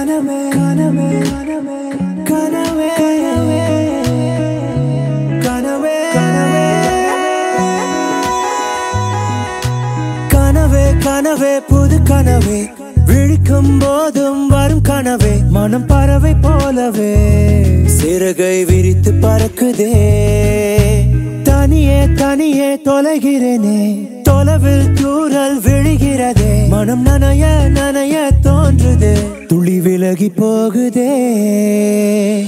கனவே கனவே கனவே கனவே கனவே கனவே கனவே கனவே புது கனவே விழிக்கும் போதும் வரும் கனவே மனம் பறவை போலவே சிறகை விரித்து பறக்குதே தனியே தனியே தொலைகிறேனே தொலைவில் தூரல் விழுகிறதே மனம் நனைய நனைய தோன்றுதே துளி விலகி போகுதே